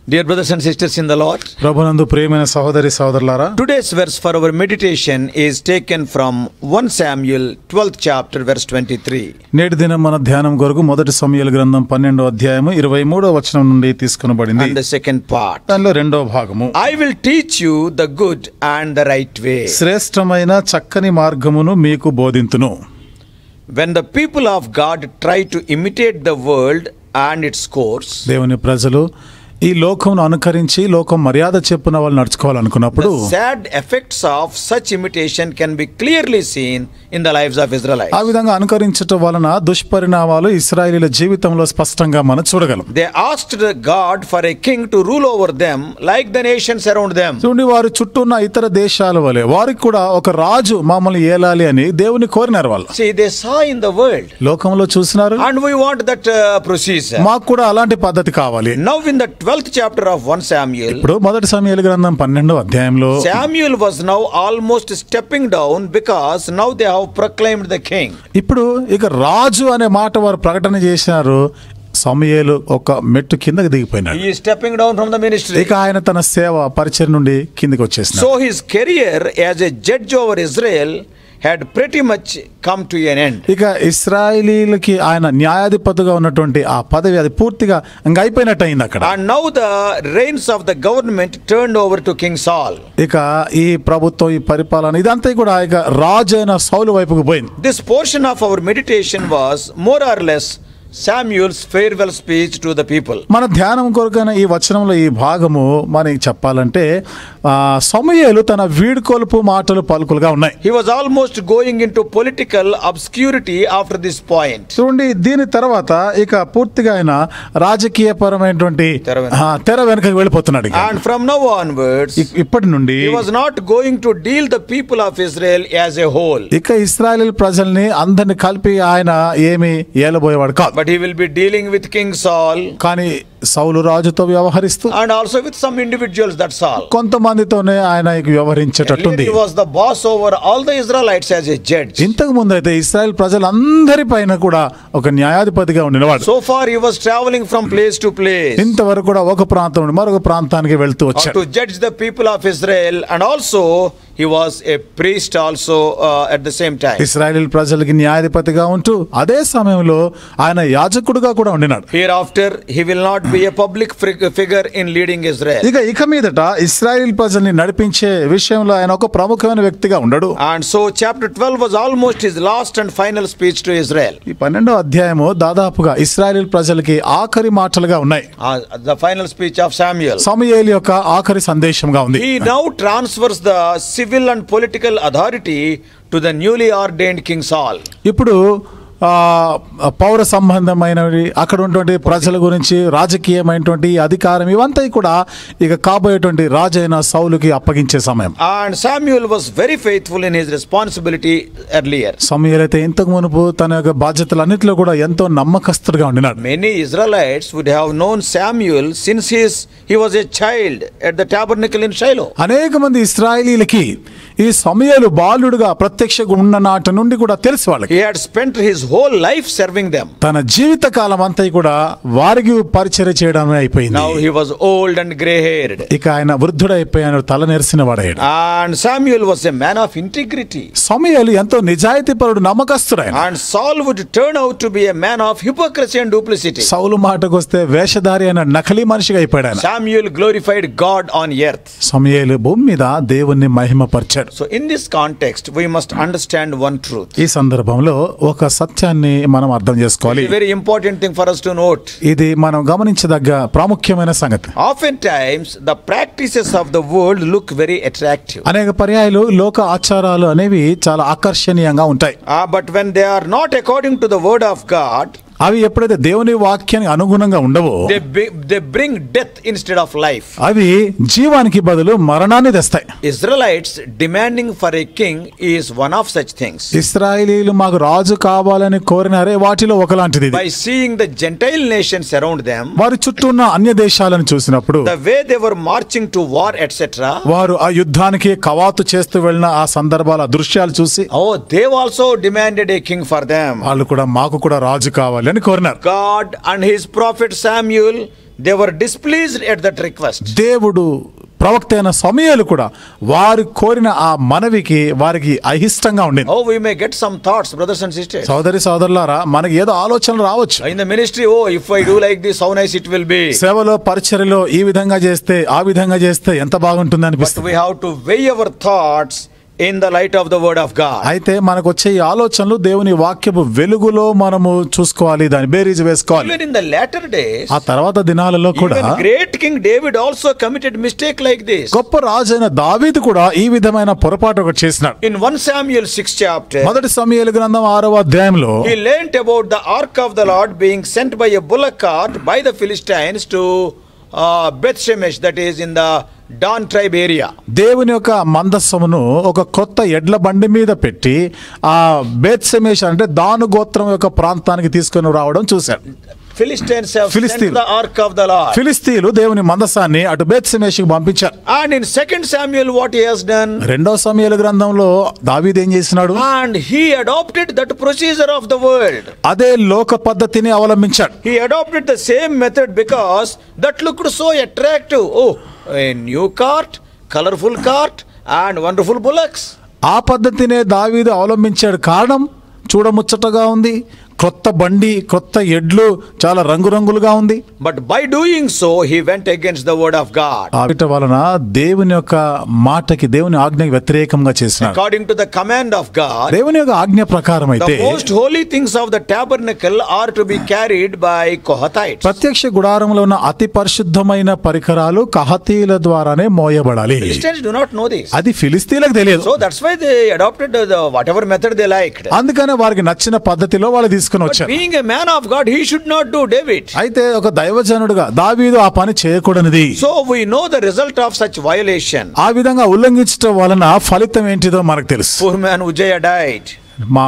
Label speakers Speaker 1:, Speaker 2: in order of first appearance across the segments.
Speaker 1: Dear brothers and sisters in the Lord,
Speaker 2: ప్రభునందు ప్రియమైన సహోదరి సహోదరులారా
Speaker 1: today's verse for our meditation is taken from 1 Samuel 12th chapter verse 23.
Speaker 2: నేటి దినం మన ధ్యానం కొరకు మొదటి సమయాల గ్రంథం పన్నెండో అధ్యాయము ఇరవై మూడో వచనం నుండి తీసుకునబడింది
Speaker 1: And the second part.
Speaker 2: దానిలో రెండో భాగము
Speaker 1: I will teach you the good and the right way.
Speaker 2: శ్రేష్టమైన చక్కని మార్గమును మీకు బోధింతును
Speaker 1: When the people of God try to imitate the world and its course,
Speaker 2: దేవుని ప్రజలు ఈ లోకమును అనుకరించి లోకం మర్యాద చెప్పున వాళ్ళు నడుచుకోవాలనుకున్నప్పుడు
Speaker 1: the sad effects of such imitation can be clearly seen in the lives of Israelites.
Speaker 2: ఆ విధంగా అనుకరించటం వలన దుష్పరిణామాలు ఇస్రాయేలీల జీవితంలో స్పష్టంగా మనం చూడగలం
Speaker 1: They asked God for a king to rule over them like the nations around them.
Speaker 2: చూడండి వారు చుట్టూ ఉన్న ఇతర దేశాల వలె వారికి కూడా ఒక రాజు మమ్మల్ని ఏలాలి అని దేవుని కోరినారు వాళ్ళు
Speaker 1: See, they saw in the world,
Speaker 2: లోకంలో చూసినారు
Speaker 1: and we want that uh, procedure.
Speaker 2: మాకు కూడా అలాంటి పద్ధతి కావాలి
Speaker 1: Now, in the 12th chapter of 1 Samuel,
Speaker 2: ఇప్పుడు మొదటి సమయాల గ్రంథం పన్నెండో అధ్యాయంలో
Speaker 1: Samuel was now almost stepping down because now they have proclaimed the king.
Speaker 2: ఇప్పుడు ఇక రాజు అనే మాట వారు ప్రకటన చేసినారు సమయేలు ఒక మెట్టు కిందకి దిగిపోయినాడు
Speaker 1: He is stepping down from the ministry.
Speaker 2: ఇక ఆయన తన సేవ పరిచయం నుండి కిందికి వచ్చేసినాడు
Speaker 1: So, his career as a judge over Israel had pretty much come to an end.
Speaker 2: ఇక ఇస్రాయేలీలకి ఆయన న్యాయాధిపతిగా ఉన్నటువంటి ఆ పదవి అది పూర్తిగా ఇంకా అయిపోయినట్టు అయింది అక్కడ
Speaker 1: And now the reins of the government turned over to King Saul.
Speaker 2: ఇక ఈ ప్రభుత్వం ఈ పరిపాలన ఇదంతా కూడా ఇక రాజు అయిన సౌలు వైపుకు పోయింది
Speaker 1: This portion of our meditation was more or less Samuel's farewell speech to the people.
Speaker 2: మన ధ్యానం కొరకైన ఈ వచనంలో ఈ భాగము మనకి చెప్పాలంటే ఆ, సమూయేలు తన వీడుకొలుపు మాటలు పలుకులుగా ఉన్నాయి
Speaker 1: He was almost going into political obscurity after this point.
Speaker 2: చూడండి దీని తర్వాత ఇక పూర్తిగా ఆయన రాజకీయ పరమైనటువంటి
Speaker 1: తెర వెనుక.
Speaker 2: ఆ, తెర వెనుకకి వెళ్ళిపోతున్నాడు ఇక.
Speaker 1: And from now onwards,
Speaker 2: ఇ- ఇప్పటి నుండి
Speaker 1: he was not going to deal the people of Israel as a whole,
Speaker 2: ఇక ఇస్రాయల్ ప్రజల్ని అందరిని కలిపి ఆయన ఏమి ఏలబోయేవాడు కాదు
Speaker 1: but he will be dealing with King Saul
Speaker 2: కానీ సౌలు రాజుతో వ్యవహరిస్తూ
Speaker 1: and also with some individuals. That's all.
Speaker 2: కొంతమందితోనే ఆయన ఇక వ్యవహరించేటట్టుంది
Speaker 1: He was the boss over all the Israelites as a judge.
Speaker 2: ఇంతకు ముందు అయితే ఇస్రాయల్ ప్రజలందరి పైన కూడా ఒక న్యాయాధిపతిగా ఉండినవాడు
Speaker 1: So far, he was traveling from place to place
Speaker 2: ఇంతవరకు కూడా ఒక ప్రాంతం నుండి మరొక ప్రాంతానికి వెళ్తూ
Speaker 1: uh,
Speaker 2: వచ్చాడు
Speaker 1: to judge the people of Israel, and also he was a priest also uh, at the same time.
Speaker 2: Israel ప్రజలకి న్యాయాధిపతిగా ఉంటూ అదే సమయంలో ఆయన యాజకుడుగా కూడా ఉండినాడు
Speaker 1: Hereafter, he will not be a public fig- figure in leading Israel.
Speaker 2: ఇక ఇక మీదట ఇస్రాయల్ ప్రజల్ని నడిపించే విషయంలో ఆయన ఒక ప్రముఖమైన వ్యక్తిగా ఉండడు
Speaker 1: And so, chapter 12 was almost his last and final speech to Israel.
Speaker 2: ఈ పన్నెండో అధ్యాయము దాదాపుగా ఇస్రాయల్ ప్రజలకి ఆఖరి మాటలుగా ఉన్నాయి
Speaker 1: Uh, the final speech of Samuel.
Speaker 2: సమయేలు యొక్క ఆఖరి సందేశంగా ఉంది
Speaker 1: He now transfers the civil and political authority to the newly ordained King Saul.
Speaker 2: ఇప్పుడు ఆ, పౌర సంబంధమైనవి అక్కడ ఉన్నటువంటి ప్రజల గురించి రాజకీయమైనటువంటి ఈ అధికారం ఇవంతా కూడా ఇక కాబోయేటువంటి రాజైన సౌలుకి అప్పగించే సమయం
Speaker 1: And Samuel was very faithful in his responsibility earlier.
Speaker 2: సమయలైతే ఇంతకు మునుపు తన యొక్క బాధ్యతలన్నింటిలో కూడా ఎంతో నమ్మకస్తుడిగా ఉండినాడు
Speaker 1: Many Israelites would have known Samuel since his, he was a child at the tabernacle in Shiloh.
Speaker 2: అనేక మంది ఇస్రాయేలీలకి ఈ సమయాలు బాలుడుగా ప్రత్యక్షంగా ఉన్న నాటి నుండి కూడా తెలుసు వాళ్ళకి
Speaker 1: He had spent his whole life serving them.
Speaker 2: తన జీవిత కాలం అంతా కూడా వారికి పరిచయం చేయడమే అయిపోయింది
Speaker 1: Now he was old and gray haired.
Speaker 2: ఇక ఆయన వృద్ధుడైపోయాను తల నెరిసిన వాడయ్యాడు
Speaker 1: And Samuel was a man of integrity.
Speaker 2: సమయాలు ఎంతో నిజాయితీపరుడు నమ్మకస్తుడైన
Speaker 1: And Saul would turn out to be a man of hypocrisy and duplicity.
Speaker 2: సౌలు మాటకు వస్తే వేషధారి అయిన నకలీ మనిషిగా అయిపోయాడు ఆయన
Speaker 1: Samuel glorified God on earth.
Speaker 2: సమయాలు భూమి మీద దేవుణ్ణి మహిమపరిచాడు
Speaker 1: So, in this context, we must understand one truth.
Speaker 2: ఈ సందర్భంలో ఒక సత్యాన్ని మనం అర్థం చేసుకోవాలి
Speaker 1: It's a very important thing for us to note.
Speaker 2: ఇది మనం గమనించదగ్గ ప్రాముఖ్యమైన సంగతి
Speaker 1: Oftentimes, the practices of the world look very attractive.
Speaker 2: అనేక పర్యాయాలు లోక ఆచారాలు అనేవి చాలా ఆకర్షణీయంగా ఉంటాయి
Speaker 1: Ah, but when they are not according to the word of God,
Speaker 2: అవి ఎప్పుడైతే దేవుని వాక్యానికి అనుగుణంగా ఉండవో
Speaker 1: they, be, they bring death instead of life.
Speaker 2: అవి జీవానికి బదులు మరణాన్ని తెస్తాయి
Speaker 1: Israelites demanding for a king is one of such things.
Speaker 2: ఇస్రాయేలీలు మాకు రాజు కావాలని కోరినారే వాటిలో ఒకలాంటిది ఇది.
Speaker 1: By seeing the Gentile nations around them,
Speaker 2: వారి చుట్టూ ఉన్న అన్య దేశాలను చూసినప్పుడు
Speaker 1: the way they were marching to war, etc.,
Speaker 2: వారు ఆ యుద్ధానికి కవాతు చేస్తూ వెళ్ళిన ఆ సందర్భాల దృశ్యాలు చూసి
Speaker 1: oh, they also demanded a king for them.
Speaker 2: వాళ్ళు కూడా మాకు కూడా రాజు కావాలి అని కోరినారు
Speaker 1: God and his prophet Samuel they were displeased at that request.
Speaker 2: దేవుడు ప్రవక్త అయిన సమయాలు కూడా వారు కోరిన ఆ మనవికి వారికి అయిష్టంగా ఉండింది
Speaker 1: Oh, we may get some thoughts, brothers and sisters.
Speaker 2: సోదరి సోదరులారా మనకి ఏదో ఆలోచనలు రావచ్చు
Speaker 1: In the ministry, oh, if I do like this, how nice it will be.
Speaker 2: సేవలో పరిచర్యలో ఈ విధంగా చేస్తే ఆ విధంగా చేస్తే ఎంత బాగుంటుంది
Speaker 1: But
Speaker 2: అనిపిస్తుంది
Speaker 1: we have to weigh our thoughts in the light of the word of God.
Speaker 2: అయితే మనకు వచ్చే ఈ ఆలోచనలు దేవుని వాక్యపు వెలుగులో మనము చూసుకోవాలి దాన్ని బేరీజ్ వేసుకోవాలి
Speaker 1: Even in the latter days,
Speaker 2: ఆ తర్వాత దినాలలో కూడా
Speaker 1: even great King David also committed mistake like this.
Speaker 2: గొప్ప రాజైన దావీదు కూడా ఈ విధమైన పొరపాటు ఒకటి చేసినాడు
Speaker 1: In 1 Samuel 6 chapter,
Speaker 2: మొదటి సమయాల గ్రంథం ఆరవ అధ్యాయంలో
Speaker 1: he learnt about the ark of the Lord being sent by a bullock cart by the Philistines to uh, Beth Shemesh, that is in the Dan tribe area.
Speaker 2: దేవుని యొక్క మందస్సమును ఒక కొత్త ఎడ్ల బండి మీద పెట్టి ఆ బేత్ సెమేష్ అంటే దాను గోత్రం యొక్క ప్రాంతానికి తీసుకొని రావడం చూశాడు
Speaker 1: Philistines have
Speaker 2: Philistine.
Speaker 1: sent the ark of the Lord.
Speaker 2: ఫిలిస్తీన్లు దేవుని మందస్సాన్ని అటు బేత్ సెమేష్కి పంపించారు
Speaker 1: And in 2 Samuel, what he has done,
Speaker 2: రెండో సమయాల గ్రంథంలో దావీదు ఏం చేసినాడు
Speaker 1: and he adopted that procedure of the world.
Speaker 2: అదే లోక పద్ధతిని అవలంబించాడు
Speaker 1: He adopted the same method because that looked so attractive. Oh, a new cart, colorful cart, and wonderful bullocks.
Speaker 2: ఆ పద్ధతినే దావీదు అవలంబించాడు కారణం చూడముచ్చటగా ఉంది క్రొత్త బండి క్రొత్త ఎడ్లు చాలా రంగురంగులుగా ఉంది
Speaker 1: But by doing so, he went against the word of God.
Speaker 2: ఆ వీటి వలన దేవుని యొక్క మాటకి దేవుని ఆజ్ఞకి వ్యతిరేకంగా చేసినాడు
Speaker 1: According to the command of God,
Speaker 2: దేవుని యొక్క ఆజ్ఞ ప్రకారం అయితే
Speaker 1: the most holy things of the tabernacle are to be carried by Kohathites.
Speaker 2: ప్రత్యక్ష గుడారంలో ఉన్న అతి పరిశుద్ధమైన పరికరాలు కహతీల ద్వారానే మోయబడాలి
Speaker 1: Christians do not know this.
Speaker 2: అది ఫిలిస్తీన్లకు తెలియదు
Speaker 1: So that's why they adopted the, whatever method they liked.
Speaker 2: అందుకనే వారికి నచ్చిన పద్ధతిలో వాళ్ళు తీసుకుని
Speaker 1: But
Speaker 2: వచ్చారు
Speaker 1: being a man of God, he should not do David.
Speaker 2: అయితే ఒక దైవజనుడుగా దావీదు ఆ పని చేయకూడనిది
Speaker 1: So we know the result of such violation.
Speaker 2: ఆ విధంగా ఉల్లంఘించడం వలన ఫలితం ఏంటిదో మనకు తెలుసు
Speaker 1: Poor man Ujjaya died.
Speaker 2: మా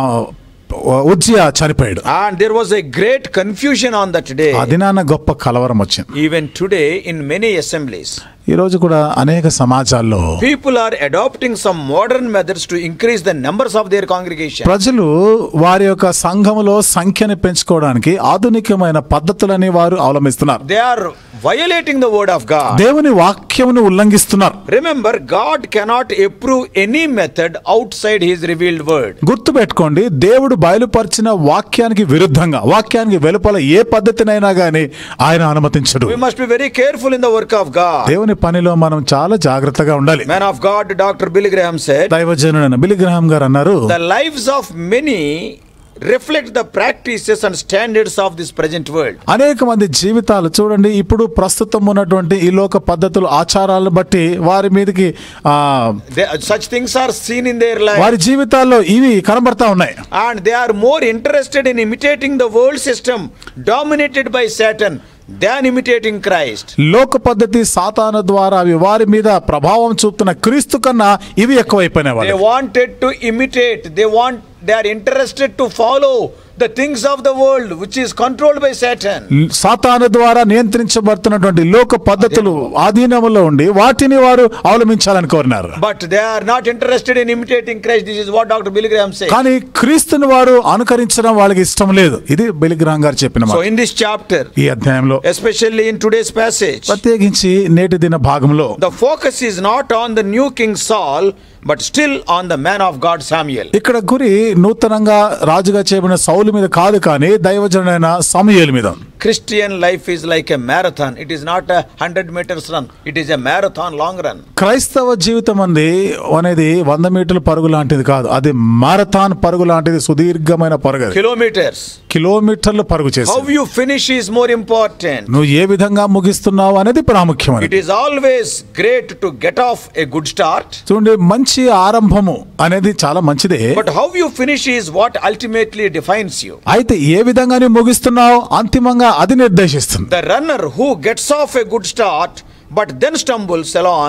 Speaker 2: ఉజ్జయ చనిపోయాడు
Speaker 1: And there was a great confusion on that day.
Speaker 2: ఆ దినాన గొప్ప కలవరం వచ్చింది
Speaker 1: Even today, in many assemblies,
Speaker 2: ఈ రోజు కూడా అనేక సమాజాల్లో
Speaker 1: people are adopting some modern methods to increase the numbers of their congregation.
Speaker 2: ప్రజలు వారి యొక్క సంఘములో సంఖ్యని పెంచుకోవడానికి ఆధునికమైన పద్ధతులని వారు అవలంబిస్తున్నారు
Speaker 1: They are violating the word of God.
Speaker 2: దేవుని వాక్యమును ఉల్లంఘిస్తున్నారు
Speaker 1: Remember, God cannot approve any method outside His revealed word.
Speaker 2: గుర్తు పెట్టుకోండి దేవుడు బయలుపరిచిన వాక్యానికి విరుద్ధంగా వాక్యానికి వెలుపల ఏ పద్ధతినైనా గాని ఆయన అనుమతించడు
Speaker 1: We must be very careful in the work of God.
Speaker 2: దేవుని పనిలో మనం చాలా జాగ్రత్తగా ఉండాలి
Speaker 1: Man of God, Dr. Billy Graham said,
Speaker 2: దైవజనుడైన బిలిగ్రహం గారు అన్నారు
Speaker 1: The lives of many reflect the practices and standards of this present world.
Speaker 2: అనేక మంది జీవితాలు చూడండి ఇప్పుడు ప్రస్తుతం ఉన్నటువంటి ఈ లోక పద్ధతులు ఆచారాలను బట్టి వారి మీదకి ఆ
Speaker 1: They, such things are seen in their life.
Speaker 2: వారి జీవితాల్లో ఇవి కనబడతా ఉన్నాయి
Speaker 1: and they are more interested in imitating the world system dominated by Satan than imitating Christ.
Speaker 2: లోక పద్ధతి సాతాను ద్వారా అవి వారి మీద ప్రభావం చూపుతున్న క్రీస్తు కన్నా ఇవి ఎక్కువైపోయినాయి
Speaker 1: They
Speaker 2: వాళ్ళు
Speaker 1: wanted to imitate, they want they are interested to follow the things of the world which is controlled by Satan.
Speaker 2: సాతాను ద్వారా నియంత్రించబడుతున్నటువంటి లోక పద్ధతులు ఆధీనంలో ఉండి వాటిని వారు అవలంబించాలని కోరినారు
Speaker 1: But they are not interested in imitating Christ. This is what Dr. Billy Graham says.
Speaker 2: కానీ క్రీస్తుని వారు అనుకరించడం వాళ్ళకి ఇష్టం లేదు ఇది బెలిగ్రహం గారు చెప్పిన
Speaker 1: So
Speaker 2: మాట
Speaker 1: in this chapter,
Speaker 2: ఈ అధ్యాయంలో
Speaker 1: especially in today's passage,
Speaker 2: ప్రత్యేకించి నేటి దిన భాగంలో
Speaker 1: the focus is not on the new king Saul, but still on the man of God Samuel.
Speaker 2: ఇక్కడ గురి నూతనంగా రాజుగా చేయబడిన సౌలు మీద కాదు కానీ దైవజనుడైన సమయలు మీద ఉంది.
Speaker 1: Christian life is like a marathon. It is not a hundred meters run. It is a marathon long run.
Speaker 2: క్రైస్తవ జీవితం అంది అనేది వంద మీటర్ల పరుగు లాంటిది కాదు అది మారథాన్ పరుగు లాంటిది సుదీర్ఘమైన పరుగు అది.
Speaker 1: Kilometers.
Speaker 2: కిలోమీటర్ల పరుగు
Speaker 1: How
Speaker 2: చేసి
Speaker 1: you finish is more important.
Speaker 2: నువ్వు ఏ విధంగా ముగిస్తున్నావు అనేది
Speaker 1: It
Speaker 2: ప్రాముఖ్యమైనది
Speaker 1: is always great to get off a good start,
Speaker 2: చూడండి మంచి ఆరంభము అనేది చాలా మంచిదే
Speaker 1: but how you finish is what ultimately defines you.
Speaker 2: అయితే ఏ విధంగా నువ్వు ముగిస్తున్నావు అంతిమంగా అది నిర్దేశిస్తుంది
Speaker 1: The runner who gets off a good start but then stumbles along,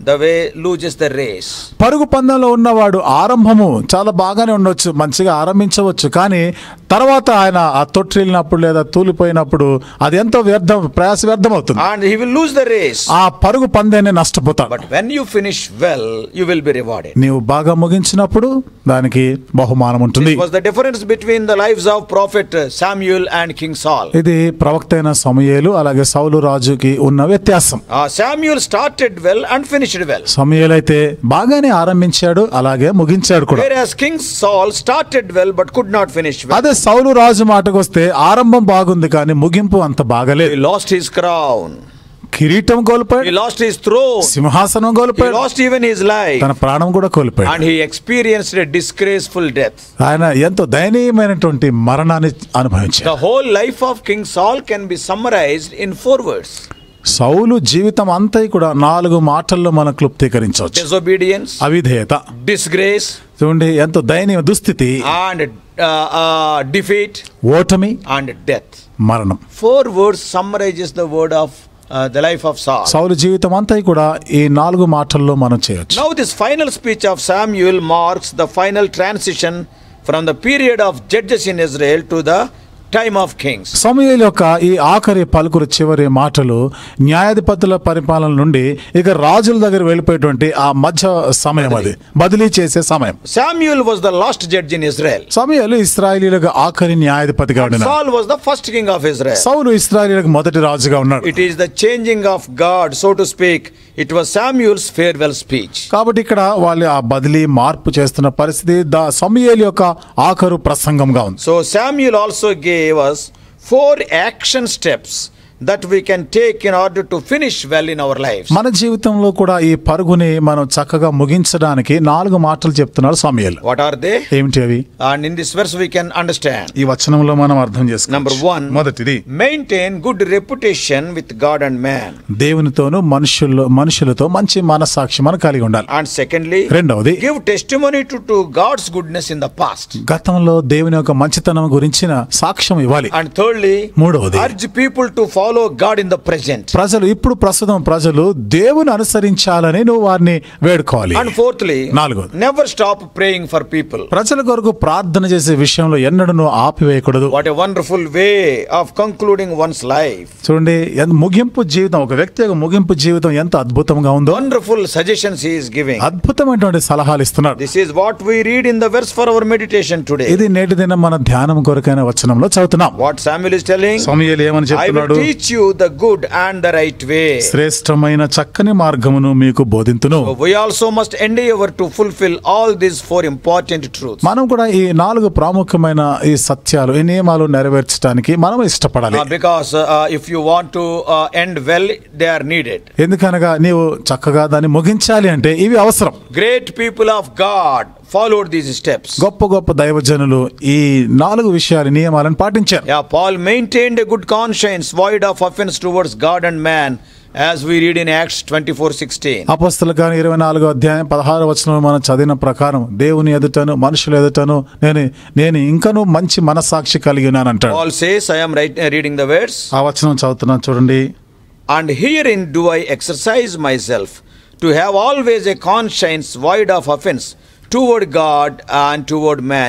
Speaker 1: the way loses the race.
Speaker 2: పరుగు పందెంలో ఉన్నవాడు ఆరంభము చాలా బాగానే ఉండొచ్చు మంచిగా ఆరంభించవచ్చు కానీ తర్వాత ఆయన ఆ తొట్టిల్లినప్పుడు లేదా తూలిపోయినప్పుడు అది ఎంతో వ్యర్థం ప్రయాస వ్యర్థం అవుతుంది
Speaker 1: And he will lose the race.
Speaker 2: ఆ పరుగు పందెన్ని నష్టపోతాడు
Speaker 1: But when you finish well, you will be rewarded.
Speaker 2: నీవు బాగా ముగించినప్పుడు దానికి బహుమానం ఉంటుంది
Speaker 1: This was the difference between the lives of prophet Samuel and King Saul.
Speaker 2: ఇది ప్రవక్త అయిన సమయేలు అలాగే సౌలు రాజుకి ఉన్న వ్యత్యాసం
Speaker 1: Uh, Samuel started well and finished well.
Speaker 2: సమయేలు అయితే బాగానే ఆరంభించాడు అలాగే ముగించాడు కూడా
Speaker 1: Whereas King Saul started well but could not finish well.
Speaker 2: అదే సౌలు రాజు మాటకు వస్తే ఆరంభం బాగుంది కానీ ముగింపు అంత
Speaker 1: He
Speaker 2: బాగలేదు
Speaker 1: lost his crown.
Speaker 2: కిరీటం
Speaker 1: He
Speaker 2: కోల్పోయాడు
Speaker 1: lost his throne.
Speaker 2: సింహాసనం
Speaker 1: He
Speaker 2: కోల్పోయాడు
Speaker 1: lost even his life.
Speaker 2: తన ప్రాణం కూడా కోల్పోయాడు
Speaker 1: And he experienced a disgraceful death.
Speaker 2: ఆయన ఎంతో దయనీయమైనటువంటి మరణాన్ని అనుభవించాడు
Speaker 1: The whole life of King Saul can be summarized in four words
Speaker 2: సౌలు జీవితం అంతా కూడా నాలుగు మాటల్లో మనం క్లుప్తీకరించవచ్చు
Speaker 1: disobedience,
Speaker 2: అవిధేయత
Speaker 1: disgrace,
Speaker 2: చూడండి ఎంతో దయనీయ దుస్థితి
Speaker 1: and uh, uh, defeat,
Speaker 2: ఓటమి
Speaker 1: and death.
Speaker 2: మరణం
Speaker 1: Four words summarizes the word of uh, the life of Saul.
Speaker 2: సౌలు జీవితం అంతా కూడా ఈ నాలుగు మాటల్లో మనం చేయొచ్చు
Speaker 1: Now, this final speech of Samuel marks the final transition from the period of judges in Israel to the time of kings.
Speaker 2: సమూయేలు యొక్క ఈ ఆఖరి పలుకురు చివరి మాటలు న్యాయాధిపతుల పరిపాలన నుండి ఇక రాజుల దగ్గర వెళ్ళిపోయేటువంటి ఆ మధ్య సమయం అది బదిలీ చేసే సమయం
Speaker 1: Samuel was the last judge in Israel.
Speaker 2: సమయాలు ఇస్రాయేలీలకు ఆఖరి న్యాయాధిపతిగా ఉన్నాడు
Speaker 1: Saul was the first king of Israel.
Speaker 2: సౌలు ఇస్రాయేలీలకు మొదటి రాజుగా ఉన్నాడు
Speaker 1: It is the changing of God, so to speak. It was Samuel's farewell speech.
Speaker 2: కాబట్టి ఇక్కడ వాళ్ళు ఆ బదిలీ మార్పు చేస్తున్న పరిస్థితి దా సమూయేలు యొక్క ఆఖరు ప్రసంగంగా ఉంది
Speaker 1: So Samuel also gave us four action steps that we can take in order to finish well in our lives.
Speaker 2: మన జీవితంలో కూడా ఈ పరుగుని మనం చక్కగా ముగించడానికి నాలుగు మాటలు చెప్తున్నాడు సమయాలు
Speaker 1: What are they?
Speaker 2: ఏమిటి అవి
Speaker 1: And in this verse we can understand.
Speaker 2: ఈ వచనంలో మనం అర్థం చేసుకో
Speaker 1: Number one.
Speaker 2: మొదటిది
Speaker 1: Maintain good reputation with God and man.
Speaker 2: దేవునితోనూ మనుషుల్లో మనుషులతో మంచి మనసాక్షి మనం కలిగి ఉండాలి
Speaker 1: And secondly,
Speaker 2: రెండవది
Speaker 1: give testimony to, to God's goodness in the past.
Speaker 2: గతంలో దేవుని యొక్క మంచితనం గురించిన సాక్ష్యం ఇవ్వాలి
Speaker 1: And thirdly,
Speaker 2: మూడవది
Speaker 1: urge people to follow God in the present.
Speaker 2: ప్రజలు ఇప్పుడు ప్రస్తుతం ప్రజలు దేవుని అనుసరించాలని నువ్వు వారిని వేడుకోవాలి
Speaker 1: And fourthly,
Speaker 2: నాలుగవది.
Speaker 1: never stop praying for people.
Speaker 2: ప్రజల కొరకు ప్రార్థన చేసే విషయంలో ఎన్నడూ నువ్వు ఆపివేయకూడదు
Speaker 1: What a wonderful way of concluding one's life.
Speaker 2: చూడండి ఎంత ముగింపు జీవితం ఒక వ్యక్తి యొక్క ముగింపు జీవితం ఎంత అద్భుతంగా ఉందో
Speaker 1: Wonderful suggestions he is giving.
Speaker 2: అద్భుతమైనటువంటి సలహాలు ఇస్తున్నాడు
Speaker 1: This is what we read in the verse for our meditation today.
Speaker 2: ఇది నేటి దినం మన ధ్యానం కొరకైన వచనంలో చదువుతున్నాం
Speaker 1: What Samuel is telling,
Speaker 2: సమయలు ఏమని
Speaker 1: I will
Speaker 2: చెప్తున్నాడు
Speaker 1: teach you the good and the right way.
Speaker 2: శ్రేష్టమైన చక్కని మార్గమును మీకు బోధింతును
Speaker 1: We also must endeavor to fulfill all these four important truths.
Speaker 2: మనం కూడా ఈ నాలుగు ప్రాముఖ్యమైన ఈ సత్యాలు ఈ నియమాలు నెరవేర్చడానికి మనం ఇష్టపడాలి
Speaker 1: Uh, because uh, if you want to uh, end well, they are needed.
Speaker 2: ఎందుకనగా నీవు చక్కగా దాన్ని ముగించాలి అంటే ఇవి అవసరం
Speaker 1: Great people of God followed these steps.
Speaker 2: గొప్ప గొప్ప దైవజనులు ఈ నాలుగు విషయాలు నియమాలను పాటించారు
Speaker 1: Yeah, Paul maintained a good conscience, void of offense towards God and man, as we read in Acts 24:16.
Speaker 2: అపస్తుల కానీ ఇరవై నాలుగో అధ్యాయం పదహారు వచనం మనం చదివిన ప్రకారం దేవుని ఎదుటను మనుషుల ఎదుటను నేను నేను ఇంకను మంచి మనసాక్షి కలిగి ఉన్నానంటాడు
Speaker 1: Paul says, I am right, uh, reading the verse,
Speaker 2: ఆ వచనం చదువుతున్నాను చూడండి
Speaker 1: and herein do I exercise myself to have always a conscience void of offense toward God and toward man.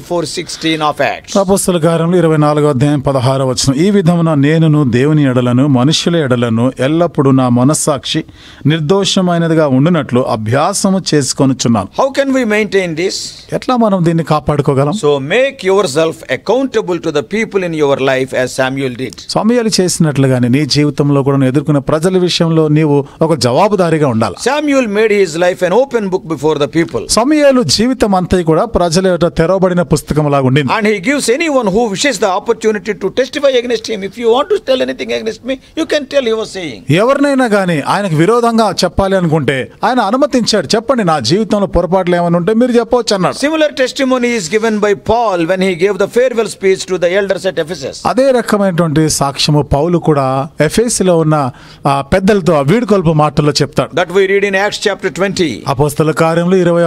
Speaker 1: 24:16 of Acts.
Speaker 2: అపస్తుల కార్యంలో ఇరవై నాలుగో అధ్యాయం పదహారు వచనం ఈ విధమున నేనును దేవుని ఎడలను మనుషుల ఎడలను ఎల్లప్పుడూ నా మనస్సాక్షి నిర్దోషమైనదిగా ఉండునట్లు అభ్యాసము చేసుకొనుచున్నాను
Speaker 1: How can we maintain this?
Speaker 2: ఎట్లా మనం దీన్ని కాపాడుకోగలం
Speaker 1: So make yourself accountable to the people in your life as Samuel did.
Speaker 2: సమయాలు చేసినట్లుగానే నీ జీవితంలో కూడా నువ్వు ఎదుర్కొన్న ప్రజల విషయంలో నీవు ఒక జవాబుదారీగా ఉండాలి
Speaker 1: Samuel made his life an open book before the people.
Speaker 2: సమయాలు జీవితం అంతా కూడా ప్రజల యొక్క తెరవబడిన పుస్తకం లాగా ఉండింది
Speaker 1: And he gives anyone who wishes the opportunity to testify against him. If you want to tell anything against me, you can tell, he was saying.
Speaker 2: ఎవరినైనా గానీ ఆయనకు విరోధంగా చెప్పాలి అనుకుంటే ఆయన అనుమతించాడు చెప్పండి నా జీవితంలో పొరపాట్లు ఏమైనా ఉంటే మీరు చెప్పవచ్చు అన్నాడు
Speaker 1: Similar testimony is given by Paul when he gave the farewell speech to the elders at Ephesus.
Speaker 2: అదే రకమైనటువంటి సాక్ష్యము పౌలు కూడా ఎఫ్ఎస్సిలో ఉన్న ఆ పెద్దలతో ఆ వీడుకొల్పు మాటల్లో చెప్తాడు
Speaker 1: That we read in Acts chapter 20.
Speaker 2: అపోస్తల కార్యంలో ఇరవై అధ్యాయంలో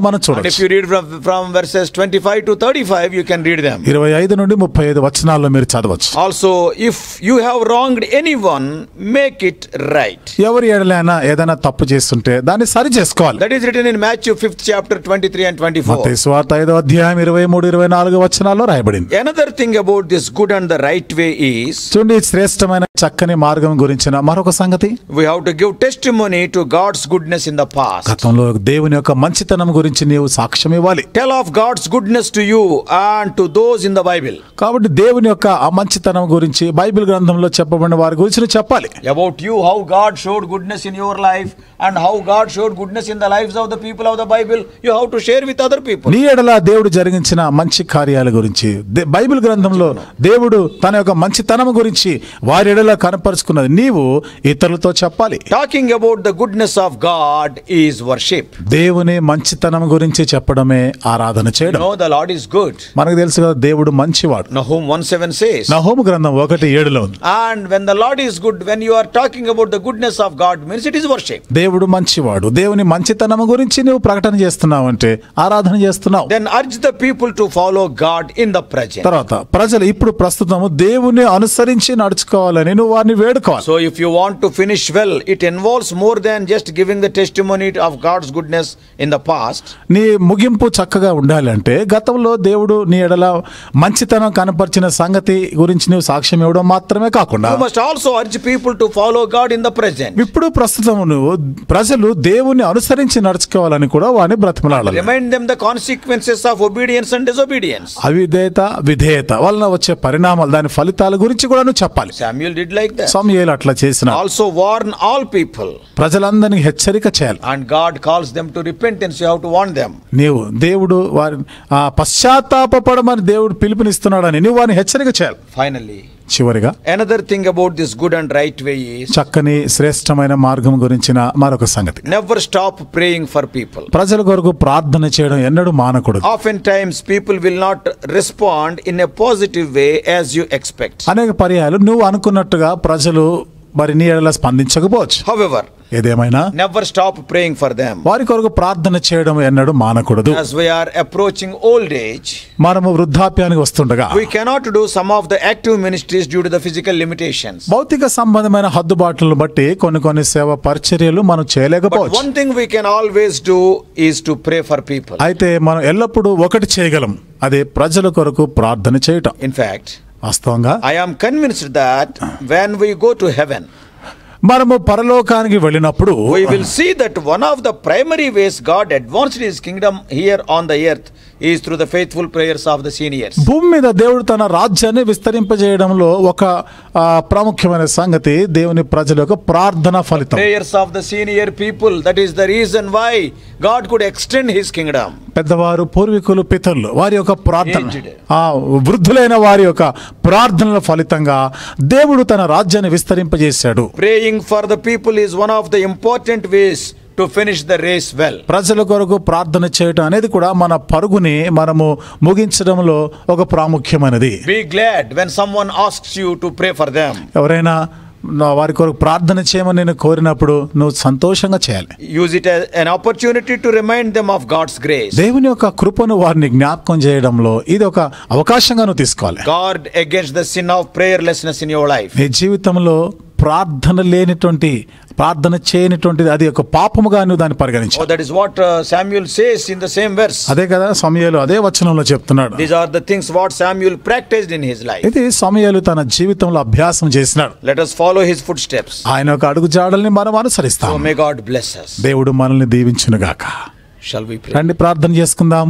Speaker 2: మనం
Speaker 1: And if
Speaker 2: చూడొచ్చు
Speaker 1: you read from, from verses 25 to 35, you can read them.
Speaker 2: ఇరవై ఐదు నుండి ముప్పై ఐదు వచనాల్లో మీరు చదవచ్చు
Speaker 1: Also, if you have wronged anyone, make it right.
Speaker 2: ఎవరి ఏడలైనా ఏదైనా తప్పు చేస్తుంటే దాన్ని సరి చేసుకోవాలి
Speaker 1: That is written in Matthew 5th chapter 23 and 24.
Speaker 2: మత్తయి సువార్త ఐదో అధ్యాయం ఇరవై మూడు ఇరవై నాలుగు వచనాల్లో రాయబడింది
Speaker 1: Another thing about this good and the right way is
Speaker 2: చూడండి ఈ శ్రేష్టమైన చక్కని మార్గం గురించిన మరొక సంగతి
Speaker 1: we have to give testimony to God's goodness in the past.
Speaker 2: గతంలో దేవుని యొక్క మంచితనం గురించి నీవు సాక్ష్యం ఇవ్వాలి
Speaker 1: Tell of God's goodness to you and to those in the Bible.
Speaker 2: కాబట్టి దేవుని యొక్క ఆ మంచితనం గురించి బైబిల్ గ్రంథంలో చెప్పబడిన వారి గురించి నువ్వు చెప్పాలి
Speaker 1: About you, how God showed goodness in your life and how God showed goodness in the lives of the people of the Bible, you have to share with other people.
Speaker 2: నీ ఎడల దేవుడు జరిగించిన మంచి కార్యాల గురించి దే- బైబిల్ గ్రంథంలో దేవుడు తన యొక్క మంచితనం గురించి వారి ఎడల కనపరుచుకున్నది నీవు ఇతరులతో చెప్పాలి
Speaker 1: Talking about the goodness of God is worship.
Speaker 2: దేవుని మంచితనం గురించి చెప్పడమే ఆరాధన
Speaker 1: You
Speaker 2: చేయడం
Speaker 1: know, the Lord is good.
Speaker 2: మనకు తెలుసు కదా దేవుడు మంచివాడు
Speaker 1: Nahum 1 7 says.
Speaker 2: నహోము గ్రంథం ఒకటి ఏడులో ఉంది
Speaker 1: And when the Lord is good, when you are talking about the goodness of God, means it is worship.
Speaker 2: దేవుడు మంచివాడు దేవుని మంచితనం గురించి నువ్వు ప్రకటన చేస్తున్నావు అంటే ఆరాధన చేస్తున్నావు
Speaker 1: Then urge the people to follow God in the present.
Speaker 2: తర్వాత ప్రజలు ఇప్పుడు ప్రస్తుతము దేవుని అనుసరించి నడుచుకోవాలని నువ్వు వారిని వేడుకోవాలి
Speaker 1: So, if you want to finish well, it involves more than just giving the testimony of God's goodness in the past.
Speaker 2: నీ ముగింపు చక్కగా ఉండాలంటే గతంలో దేవుడు నీ ఎడల మంచితనం కనపరిచిన సంగతి గురించి నువ్వు సాక్ష్యం ఇవ్వడం మాత్రమే కాకుండా
Speaker 1: You must also urge people to follow God in the present.
Speaker 2: ఇప్పుడు ప్రస్తుతం నువ్వు ప్రజలు దేవుని అనుసరించి నడుచుకోవాలని కూడా వారిని బ్రతిమలాడాలి
Speaker 1: Remind them the consequences of obedience and disobedience.
Speaker 2: అవిధేయత విధేయత వలన వచ్చే పరిణామాలు దాని ఫలితాల గురించి కూడా నువ్వు చెప్పాలి
Speaker 1: Samuel did like that.
Speaker 2: సమయాలు అట్లా చేసిన
Speaker 1: Also, warn all people.
Speaker 2: ప్రజలందరినీ హెచ్చరిక చేయాలి
Speaker 1: And God calls them to repentance. You have to warn them.
Speaker 2: నీవు దేవుడు వారి ఆ పశ్చాత్తాపడమని దేవుడు పిలుపునిస్తున్నాడని నువ్వు వారిని హెచ్చరిక చేయాలి
Speaker 1: Finally,
Speaker 2: చివరిగా
Speaker 1: another thing about this good and right way is
Speaker 2: చక్కని శ్రేష్టమైన మార్గం గురించిన మరొక సంగతి
Speaker 1: never stop praying for people.
Speaker 2: ప్రజల కొరకు ప్రార్థన చేయడం ఎన్నడూ మానకూడదు
Speaker 1: Oftentimes, people will not respond in a positive way as you expect.
Speaker 2: అనేక పర్యాయాలు నువ్వు అనుకున్నట్టుగా ప్రజలు మరి నీ ఎడల స్పందించకపోవచ్చు
Speaker 1: However,
Speaker 2: ఏదేమైనా
Speaker 1: never stop praying for them.
Speaker 2: వారి కొరకు ప్రార్థన చేయడం ఎన్నడూ మానకూడదు
Speaker 1: As we are approaching old age,
Speaker 2: మనము వృద్ధాప్యానికి వస్తుండగా
Speaker 1: we cannot do some of the active ministries due to the physical limitations.
Speaker 2: భౌతిక సంబంధమైన హద్దుబాట్లను బట్టి కొన్ని కొన్ని సేవ పరిచర్యలు మనం
Speaker 1: But
Speaker 2: చేయలేకపోవచ్చు
Speaker 1: one thing we can always do is to pray for people.
Speaker 2: అయితే మనం ఎల్లప్పుడూ ఒకటి చేయగలం అదే ప్రజల కొరకు ప్రార్థన చేయటం
Speaker 1: In fact,
Speaker 2: వాస్తవంగా
Speaker 1: I am convinced that when we go to heaven,
Speaker 2: మనము పరలోకానికి వెళ్ళినప్పుడు
Speaker 1: we will see that one of the primary ways God advanced his kingdom here on the earth is through the faithful prayers of the seniors.
Speaker 2: భూమి మీద దేవుడు తన రాజ్యాన్ని విస్తరింపజేయడంలో ఒక ఆ, ప్రాముఖ్యమైన సంగతి దేవుని ప్రజల యొక్క ప్రార్థన ఫలితం
Speaker 1: Prayers of the senior people, that is the reason why God could extend his kingdom.
Speaker 2: పెద్దవారు పూర్వీకులు పితరులు వారి యొక్క ప్రార్థన
Speaker 1: Aged.
Speaker 2: ఆ వృద్ధులైన వారి యొక్క ప్రార్థనల ఫలితంగా దేవుడు తన రాజ్యాన్ని విస్తరింపజేశాడు
Speaker 1: Praying for the people is one of the important ways to finish the race well.
Speaker 2: ప్రజల కొరకు ప్రార్థన చేయటం అనేది కూడా మన పరుగుని మనము ముగించడంలో ఒక ప్రాముఖ్యమైనది
Speaker 1: Be glad when someone asks you to pray for them.
Speaker 2: ఎవరైనా నా వారి కొరకు ప్రార్థన చేయమని నేను కోరినప్పుడు నువ్వు సంతోషంగా చేయాలి
Speaker 1: Use it as an opportunity to remind them of God's grace.
Speaker 2: దేవుని యొక్క కృపను వారిని జ్ఞాపకం చేయడంలో ఇది ఒక అవకాశంగా నువ్వు తీసుకోవాలి
Speaker 1: Guard against the sin of prayerlessness in your life.
Speaker 2: నీ జీవితంలో ప్రార్థన లేనిటువంటి ప్రార్థన చేయనిటువంటిది అది ఒక పాపముగా నువ్వు దాన్ని
Speaker 1: Oh,
Speaker 2: పరిగణించాలి
Speaker 1: that is what uh, Samuel says in the same verse.
Speaker 2: అదే కదా సమయాలు అదే వచనంలో చెప్తున్నాడు
Speaker 1: These are the things what Samuel practiced in his life.
Speaker 2: ఇది సమయాలు తన జీవితంలో అభ్యాసం చేసినాడు
Speaker 1: Let us follow his footsteps.
Speaker 2: ఆయన ఒక అడుగు జాడల్ని మనం
Speaker 1: So
Speaker 2: అనుసరిస్తాం
Speaker 1: may God bless us.
Speaker 2: దేవుడు మనల్ని దీవించునుగాక
Speaker 1: Shall we pray?
Speaker 2: రండి ప్రార్థన చేసుకుందాం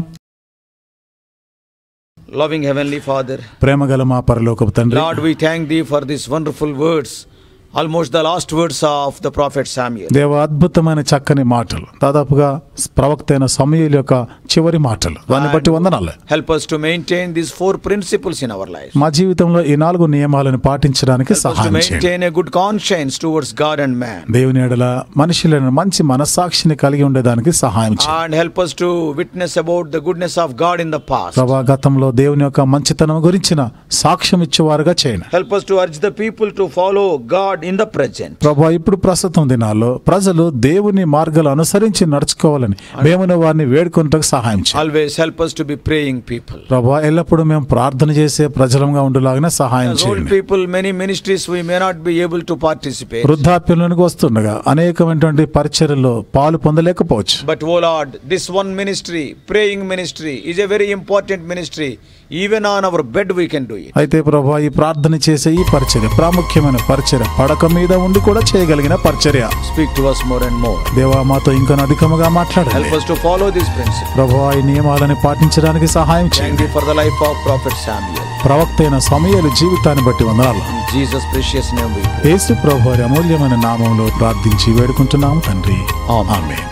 Speaker 1: Loving Heavenly Father,
Speaker 2: ప్రేమగల మా పరలోకపు తండ్రి
Speaker 1: Lord, we thank Thee for these wonderful words, almost the last words of the prophet Samuel.
Speaker 2: దేవ అద్భుతమైన చక్కని మాటలు దాదాపుగా ప్రవక్త అయిన సమయుల యొక్క చివరి మాటలు దాన్ని బట్టి వందనాలు
Speaker 1: Help us to maintain these four principles in our life.
Speaker 2: మా జీవితంలో ఈ నాలుగు నియమాలను పాటించడానికి
Speaker 1: Help us to
Speaker 2: సహాయం చేయండి
Speaker 1: maintain a good conscience towards God and man.
Speaker 2: దేవుని ఎడల మనుషులను మంచి మనస్సాక్షిని కలిగి ఉండేదానికి సహాయం చేయండి
Speaker 1: And help us to witness about the goodness of God in the past.
Speaker 2: ప్రభా గతంలో దేవుని యొక్క మంచితనం గురించిన సాక్ష్యం ఇచ్చేవారుగా చేయండి
Speaker 1: Help us to urge the people to follow God in the present.
Speaker 2: ప్రభా ఇప్పుడు ప్రస్తుతం దినాల్లో ప్రజలు దేవుని మార్గాలు అనుసరించి నడుచుకోవాలని మేము వారిని వేడుకొనుటకు సహాయం చేయండి
Speaker 1: Always help us to be praying people.
Speaker 2: ప్రభా ఎల్లప్పుడూ మేము ప్రార్థన చేసే ప్రజలంగా ఉండేలాగానే సహాయం
Speaker 1: As old
Speaker 2: చేయండి
Speaker 1: people, many ministries we may not be able to participate.
Speaker 2: వృద్ధాప్యంలోనికి వస్తుండగా అనేకమైనటువంటి పరిచర్యల్లో పాలు పొందలేకపోవచ్చు
Speaker 1: But, oh Lord, this one ministry, praying ministry, is a very important ministry. Even on our bed, we can do it.
Speaker 2: అయితే ప్రభా ఈ ప్రార్థన చేసే ఈ పరిచర్య ప్రాముఖ్యమైన పరిచర్య పడక మీద ఉండి కూడా చేయగలిగిన పరిచర్య
Speaker 1: Speak to us more and more.
Speaker 2: దేవా మాతో ఇంకా అధికముగా
Speaker 1: Help
Speaker 2: మాట్లాడండి
Speaker 1: us to follow this principle.
Speaker 2: ప్రభా ఈ నియమాలని పాటించడానికి సహాయం
Speaker 1: Thank
Speaker 2: చేయండి
Speaker 1: you for the life of Prophet Samuel.
Speaker 2: ప్రవక్త అయిన సమయాలు జీవితాన్ని బట్టి వందనాలు
Speaker 1: In Jesus' precious name we pray.
Speaker 2: యేసు ప్రభు వారి అమూల్యమైన నామంలో ప్రార్థించి వేడుకుంటున్నాము తండ్రి
Speaker 1: Amen.
Speaker 2: ఆమేన్